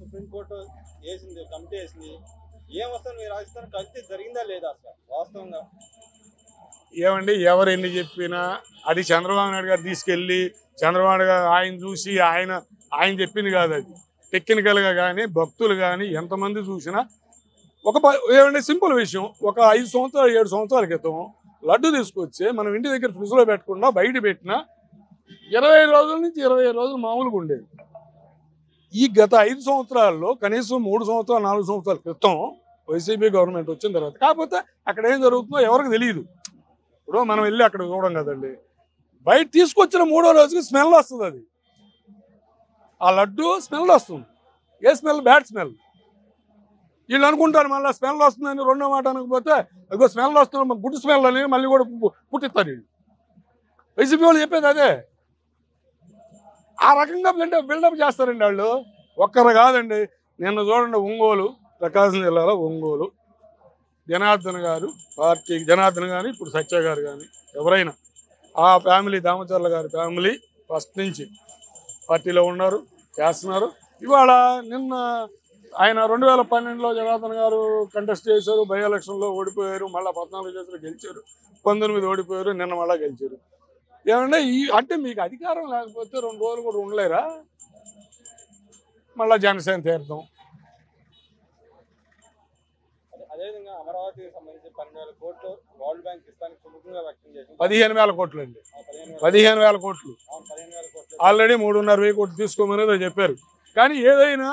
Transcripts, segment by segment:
supreme court వేసింది committee వేసింది ఏం వస్తుంది మీరు రాజస్థాన్ కల్తీ జరిగిందా లేదా అసలు వాస్తవంగా ఏమండి ఎవరు ఎన్ని చెప్పినా అది చంద్రబాబు నాయుడు గారు తీసుకెళ్ళి చంద్రబాబు నాయుడు గారు ఆయన చూసి ఆయన ఆయన చెప్పింది కాదు అది టెక్నికల్గా కానీ భక్తులు కానీ ఎంతమంది చూసినా ఒక ప- ఏమంటే సింపుల్ విషయం ఒక ఐదు సంవత్సరాలు ఏడు సంవత్సరాల క్రితం లడ్డు తీసుకొచ్చి మనం ఇంటి దగ్గర ఫ్రిడ్జ్లో పెట్టకుండా బయట పెట్టినా ఇరవై ఐదు రోజుల నుంచి ఇరవై ఐదు రోజులు మామూలుగా ఉండేది ఈ గత ఐదు సంవత్సరాల్లో కనీసం మూడు సంవత్సరాలు నాలుగు సంవత్సరాల క్రితం వైసీపీ గవర్నమెంట్ వచ్చిన తర్వాత కాకపోతే అక్కడ ఏం జరుగుతుందో ఎవరికి తెలియదు ఇప్పుడు మనం వెళ్ళి అక్కడ చూడం కదండి బయట తీసుకొచ్చిన మూడో రోజుకి స్మెల్ వస్తుంది అది ఆ లడ్డు స్మెల్ వస్తుంది ఏ స్మెల్ బ్యాడ్ స్మెల్ వీళ్ళు అనుకుంటారు మళ్ళీ స్మెల్ వస్తుందని రెండో మాట అనకపోతే అదిగో స్మెల్ వస్తుంది గుడ్ స్మెల్ అని మళ్ళీ కూడా పు- పుట్టిస్తారు వీళ్ళు వైసీపీ వాళ్ళు చెప్పేది అదే ఆ రకంగా బిల్డప్ బిల్డప్ చేస్తారండి వాళ్ళు ఒక్కరు కాదండి నిన్న చూడండి ఒంగోలు ప్రకాశం జిల్లాలో ఒంగోలు జనార్దన్ గారు పార్టీ జనార్దన్ కానీ ఇప్పుడు సత్య గారు కానీ ఎవరైనా ఆ ఫ్యామిలీ దామచర్ల గారి ఫ్యామిలీ ఫస్ట్ నుంచి పార్టీలో ఉన్నారు చేస్తున్నారు ఇవాళ నిన్న ఆయన రెండు వేల పన్నెండులో జనార్దన్ గారు కంటెస్ట్ చేశారు బై ఎలక్షన్లో ఓడిపోయారు మళ్ళీ పద్నాలుగు చేతులు గెలిచారు పంతొమ్మిది ఓడిపోయారు నిన్న మళ్ళీ గెలిచారు ఏమంటే ఈ అంటే మీకు అధికారం లేకపోతే రెండు రోజులు కూడా ఉండలేరా మళ్ళీ జనసేన తీర్థం అదే- అదేవిధంగా అమరావతికి సంబంధించి పన్నెండు వేల కోట్లు వరల్డ్ బ్యాంక్ ఇస్తానికి సుముఖంగా వ్యక్తం చేసింది పదిహేను వేల కోట్లు అండి ఆ పదిహేను వేల పదిహేను వేల కోట్లు ఆ పదిహేను వేల కోట్లు ఆల్రెడీ మూడున్నర వెయ్యి కోట్లు తీసుకోమని ఏదో చెప్పారు కానీ ఏదైనా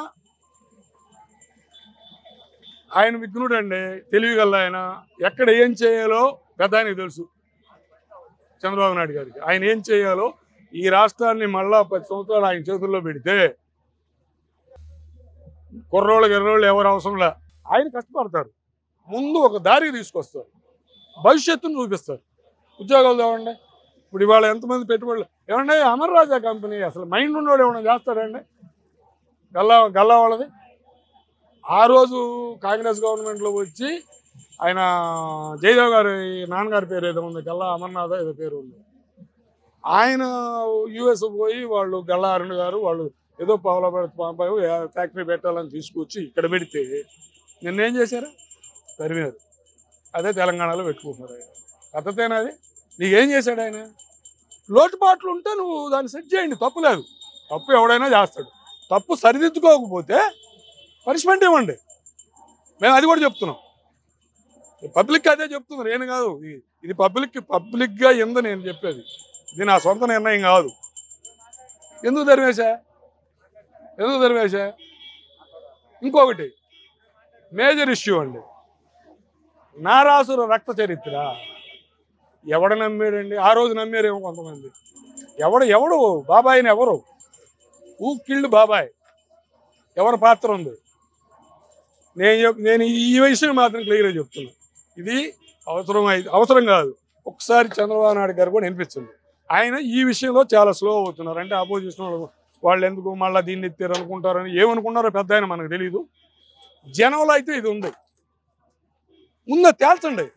ఆయన విఘ్నుడు అండి తెలివిగల ఆయన ఎక్కడ ఏం చేయాలో పెద్ద ఆయనకి తెలుసు చంద్రబాబు నాయుడు గారికి ఆయన ఏం చేయాలో ఈ రాష్ట్రాన్ని మళ్ళా పది సంవత్సరాలు ఆయన చేతుల్లో పెడితే కుర్రోళ్ళు గిర్రోళ్ళు ఎవరు అవసరంలే ఆయన కష్టపడతారు ముందు ఒక దారికి తీసుకొస్తారు భవిష్యత్తును చూపిస్తారు ఉద్యోగాలు ఏమండి ఇప్పుడు ఇవాళ ఎంతమంది పెట్టుబడులు ఏమండి అమర్ రాజా కంపెనీ అసలు మైండ్ ఉన్నోడు ఏమన్నా చేస్తాడండి గల్లా గల్లా వాళ్ళది ఆ రోజు కాంగ్రెస్ గవర్నమెంట్లో వచ్చి ఆయన జయదేవ్ గారి నాన్నగారి పేరు ఏదో ఉంది గల్లా అమర్నాథ్ ఏదో పేరు ఉంది ఆయన యుఎస్ పోయి వాళ్ళు గల్లా అరుణ్ గారు వాళ్ళు ఏదో పావుల పంపాయి ఫ్యాక్టరీ పెట్టాలని తీసుకొచ్చి ఇక్కడ పెడితే నిన్నేం చేశారు తరిమారు అదే తెలంగాణలో పెట్టుకుంటున్నారు ఆయన పద్ధతేనా అది నీకేం చేశాడు ఆయన లోటుపాట్లు ఉంటే నువ్వు దాన్ని సెట్ చేయండి తప్పు లేదు తప్పు ఎవడైనా చేస్తాడు తప్పు సరిదిద్దుకోకపోతే పనిష్మెంట్ ఇవ్వండి మేము అది కూడా చెప్తున్నాం పబ్లిక్ అదే చెప్తున్నారు నేను కాదు ఇది- ఇది పబ్లిక్ పబ్లిక్గా ఎందు నేను చెప్పేది ఇది నా సొంత నిర్ణయం కాదు ఎందుకు ధర్మేశా ఎందుకు ధర్మేశా ఇంకొకటి మేజర్ ఇష్యూ అండి నారాసుర రక్త చరిత్ర ఎవడ నమ్మాడండి ఆ రోజు నమ్మారేమో కొంతమంది ఎవడు ఎవడు బాబాయిని ఎవరు ఊ కిల్డ్ బాబాయ్ ఎవరి పాత్ర ఉంది నేను చెప్ నేను ఈ విషయం మాత్రం క్లియర్గా చెప్తున్నా ఇది అవసరం అయి- అవసరం కాదు ఒకసారి చంద్రబాబు నాయుడు గారు కూడా వినిపించింది ఆయన ఈ విషయంలో చాలా స్లో అవుతున్నారు అంటే ఆపోజిషన్ వాళ్ళు వాళ్ళు ఎందుకు మళ్ళీ దీన్ని ఎత్తారు అనుకుంటారని ఏమనుకున్నారో పెద్ద ఆయన మనకు తెలియదు జనంలో అయితే ఇది ఉంది ఉందా తేల్చండి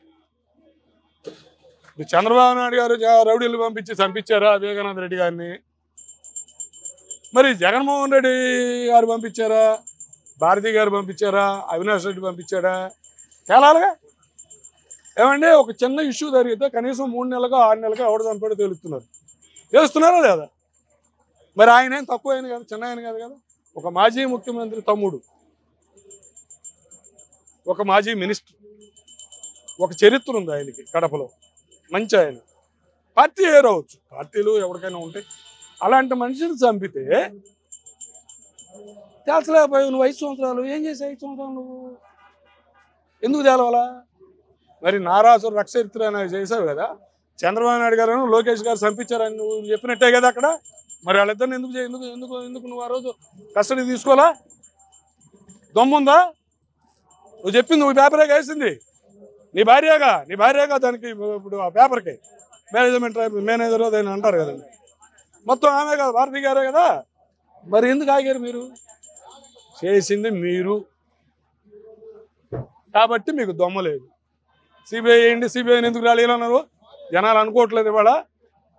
ఇప్పుడు చంద్రబాబు నాయుడు గారు జ- రౌడీలు పంపించి చంపించారా వివేకానంద రెడ్డి గారిని మరి జగన్మోహన్ రెడ్డి గారు పంపించారా భారతి గారు పంపించారా అవినాష్ రెడ్డి పంపించాడా తేలాలిగా ఏమంటే ఒక చిన్న ఇష్యూ జరిగితే కనీసం మూడు నెలలుగా ఆరు నెలలుగా ఎవడు చంపాడో తెలుస్తున్నారు తెలుస్తున్నారా లేదా మరి ఆయన ఏం తక్కువ ఆయన కాదు చిన్న ఆయన కాదు కదా ఒక మాజీ ముఖ్యమంత్రి తమ్ముడు ఒక మాజీ మినిస్టర్ ఒక చరిత్ర ఉంది ఆయనకి కడపలో మంచి ఆయన పార్టీ ఏరవచ్చు పార్టీలు ఎవరికైనా ఉంటాయి అలాంటి మనిషిని చంపితే తేల్చలేకపోయావు నువ్వు ఐదు సంవత్సరాలు ఏం చేసావు ఐదు సంవత్సరాలు నువ్వు ఎందుకు తేలవాలా మరి నారాసురు రక్షరిత్ర అనేది చేసావు కదా చంద్రబాబు నాయుడు గారు లోకేష్ గారు చంపించారని నువ్వు చెప్పినట్టే కదా అక్కడ మరి వాళ్ళిద్దరిని ఎందుకు చే- ఎందుకు ఎందుకు ఎందుకు నువ్వు ఆ రోజు కస్టడీ తీసుకోవాలా దమ్ముందా నువ్వు చెప్పింది నువ్వు పేపరే వేసింది నీ భార్యగా నీ భార్యగా దానికి ఇప్పుడు ఆ పేపర్కి మేనేజ్మెంట్ మేనేజర్ దాన్ని అంటారు కదండి మొత్తం ఆమె కదా భారతి గారే కదా మరి ఎందుకు ఆగారు మీరు చేసింది మీరు కాబట్టి మీకు దొమ్మ లేదు సిబిఐ ఏంటి సిబిఐని ఎందుకు రాలేదన్నారు జనాలు అనుకోవట్లేదు ఇవాళ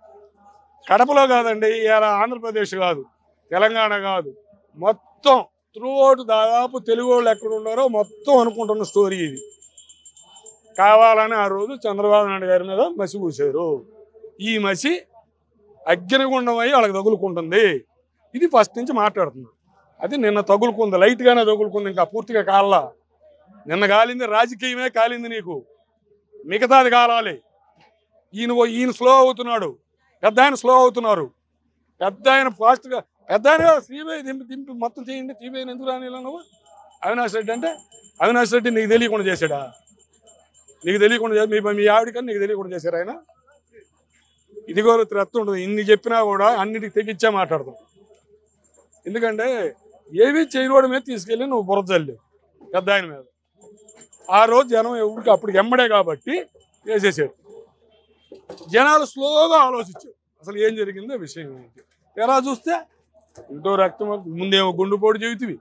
కడపలో కాదండి ఇవాళ ఆంధ్రప్రదేశ్ కాదు తెలంగాణ కాదు మొత్తం త్రూఅవుట్ దాదాపు తెలుగు వాళ్ళు ఎక్కడ ఉన్నారో మొత్తం అనుకుంటున్న స్టోరీ ఇది కావాలని ఆ రోజు చంద్రబాబు నాయుడు గారి మీద మసి పూసారు ఈ మసి అగ్నిగుండం అయ్యి వాళ్ళకి తగులుకుంటుంది ఇది ఫస్ట్ నుంచి మాట్లాడుతుంది అది నిన్న తగులుకుంది లైట్గానే తగులుకుంది ఇంకా పూర్తిగా కాలా నిన్న కాలింది రాజకీయమే కాలింది నీకు మిగతాది కాలాలి ఈయన ఓ- ఈయన స్లో అవుతున్నాడు పెద్ద ఆయన స్లో అవుతున్నారు పెద్ద ఆయన ఫాస్ట్గా పెద్ద ఆయన సిబిఐ దింపి దింపి మొత్తం చేయండి సిబిఐని ఎందుకు రానిలా నువ్వు అవినాష్ రెడ్డి అంటే అవినాష్ రెడ్డి నీకు తెలియకుండా చేశాడా నీకు తెలియకుండా చే- మీ మీ ఆవిడకని నీకు తెలియకుండా చేశారు ఆయన ఇదిగో త్రెత్త ఉంటుంది ఇన్ని చెప్పినా కూడా అన్నిటికి తెగిచ్చే మాట్లాడతాం ఎందుకంటే ఏవి చేయనోడి మీద తీసుకెళ్ళి నువ్వు బురద చల్లేవు పెద్ద ఆయన మీద ఆ రోజు జనం ఎవరికి అప్పుడు ఎమ్మడే కాబట్టి వేసేసాడు జనాలు స్లోగా ఆలోచించారు అసలు ఏం జరిగిందో విషయం ఏంటి ఎలా చూస్తే ఇంకో రక్తం ముందేమో గుండెపోటు చెబుతుంది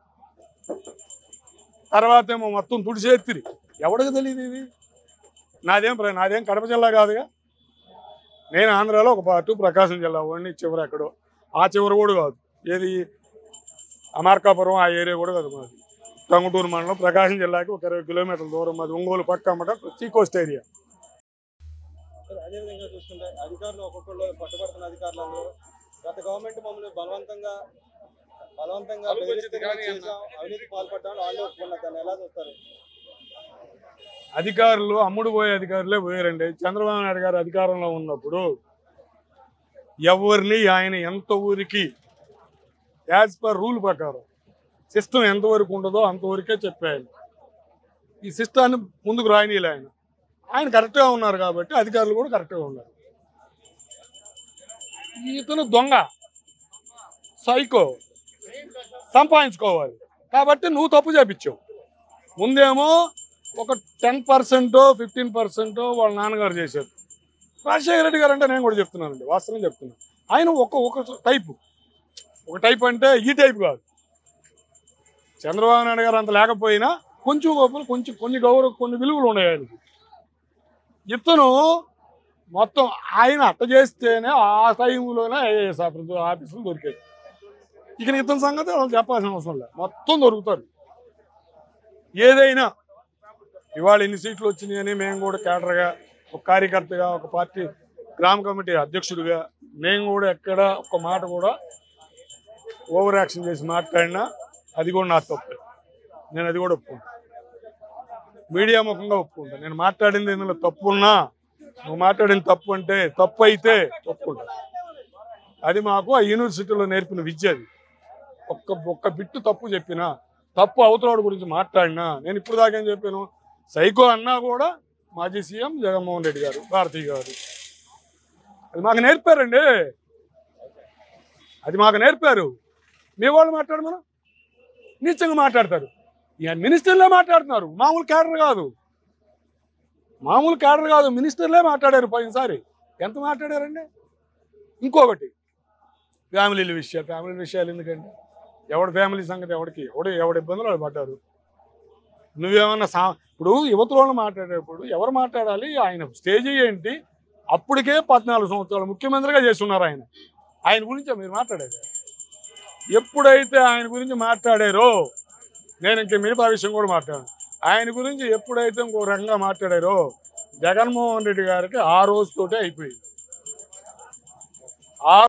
తర్వాత ఏమో మొత్తం తుడిచేత్తిరి ఎవడికి తెలియదు ఇది నాదేం ప్ర- నాదేం కడప జిల్లా కాదుగా నేను ఆంధ్రాలో ఒక పార్టీ ప్రకాశం జిల్లా వాడిని చివరి ఎక్కడో ఆ చివరి కూడా కాదు ఏది అమార్కాపురం ఆ ఏరియా కూడా కాదు మాది టంగుటూరు మండలం ప్రకాశం జిల్లాకి ఒక ఇరవై కిలోమీటర్ల దూరం మాది ఒంగోలు పక్క అమ్మట సీకోస్ట్ ఏరియా మరి అదే విధంగా చూస్తుంటే అధికారులు ఒక్కొక్కళ్ళు పట్టుబడుతున్న అధికారులను గత గవర్నమెంట్ మమ్మల్ని బలవంతంగా బలవంతంగా అలుపు వచ్చింది బెదిరిస్తే కానీ చేశాం, అవినీతి పాల్పడ్డామని వాళ్ళే ఒప్పుకున్నారు దాన్ని ఎలా చూస్తారు అధికారులు అమ్ముడు పోయే అధికారులే పోయారండి చంద్రబాబు నాయుడు గారు అధికారంలో ఉన్నప్పుడు ఎవరిని ఆయన ఎంత ఊరికి యాజ్ పర్ రూల్ ప్రకారం సిస్టమ్ ఎంతవరకు ఉండదో అంతవరకే చెప్పాను ఈ సిస్టాన్ని ముందుకు రాయనీలే ఆయన ఆయన కరెక్ట్గా ఉన్నారు కాబట్టి అధికారులు కూడా కరెక్ట్గా ఉన్నారు ఇతను దొంగ సైకో సంపాదించుకోవాలి కాబట్టి నువ్వు తప్పు చేపించావు ముందేమో ఒక టెన్ పర్సెంట్ ఫిఫ్టీన్ పర్సెంట్ వాళ్ళ నాన్నగారు చేశారు రాజశేఖర రెడ్డి గారు అంటే నేను కూడా చెప్తున్నానండి వాస్తవం చెప్తున్నాను ఆయన ఒక ఒక టైపు ఒక టైప్ అంటే ఈ టైప్ కాదు చంద్రబాబు నాయుడు గారు అంత లేకపోయినా కొంచెం గొప్పలు కొంచెం కొన్ని గౌరవ కొన్ని విలువలు ఉన్నాయి ఆయనకి ఇతను మొత్తం ఆయన అట్ట చేస్తేనే ఆ టైంలోనే ఐఏఎస్ ఆఫీసు ఆఫీసులు దొరికాయి ఇక ఇతని సంగతి వాళ్ళు చెప్పాల్సిన అవసరం లేదు మొత్తం దొరుకుతారు ఏదైనా ఇవాళ ఎన్ని సీట్లు వచ్చినాయని మేము కూడా కేడర్గా ఒక కార్యకర్తగా ఒక పార్టీ గ్రామ కమిటీ అధ్యక్షుడిగా మేము కూడా ఎక్కడ ఒక మాట కూడా ఓవర్ యాక్షన్ చేసి మాట్లాడినా అది కూడా నా తప్పు నేను అది కూడా ఒప్పుకుంటా మీడియా ముఖంగా ఒప్పుకుంటా నేను మాట్లాడింది ఇందులో తప్పు ఉన్నా నువ్వు మాట్లాడిన తప్పు అంటే తప్పు అయితే ఒప్పుకుంటా అది మాకు ఆ యూనివర్సిటీలో నేర్పిన విద్య అది ఒక్క ఒక్క బిట్టు తప్పు చెప్పినా తప్పు అవతలవాడి గురించి మాట్లాడినా నేను ఇప్పుడు దాకా ఏం చెప్పాను సైకో అన్నా కూడా మాజీ సీఎం జగన్మోహన్ రెడ్డి గారు భారతి గారు అది మాకు నేర్పారండి అది మాకు నేర్పారు మీ వాళ్ళు మాట్లాడమను నిశ్చయంగా మాట్లాడతారు ఇక మినిస్టర్లే మాట్లాడుతున్నారు మామూలు క్యాడర్ కాదు మామూలు క్యాడర్ కాదు మినిస్టర్లే మాట్లాడారు పోయినసారి ఎంత మాట్లాడారండి ఇంకొకటి ఫ్యామిలీల విషయాలు ఫ్యామిలీ విషయాలు ఎందుకండి ఎవడి ఫ్యామిలీ సంగతి ఎవడికి ఎవడు ఎవడి ఇబ్బందులు వాళ్ళు పడ్డారు నువ్వేమన్నా సా ఇప్పుడు యువతలో మాట్లాడేటప్పుడు ఎవరు మాట్లాడాలి ఆయన స్టేజ్ ఏంటి అప్పటికే పద్నాలుగు సంవత్సరాలు ముఖ్యమంత్రిగా చేస్తున్నారు ఆయన ఆయన గురించి మీరు మాట్లాడేది ఎప్పుడైతే ఆయన గురించి మాట్లాడారో నేను ఇంక మిగతా విషయం కూడా మాట్లాడాను ఆయన గురించి ఎప్పుడైతే ఇంకో రకంగా మాట్లాడారో జగన్మోహన్ రెడ్డి గారికి ఆ రోజుతోటే అయిపోయింది ఆ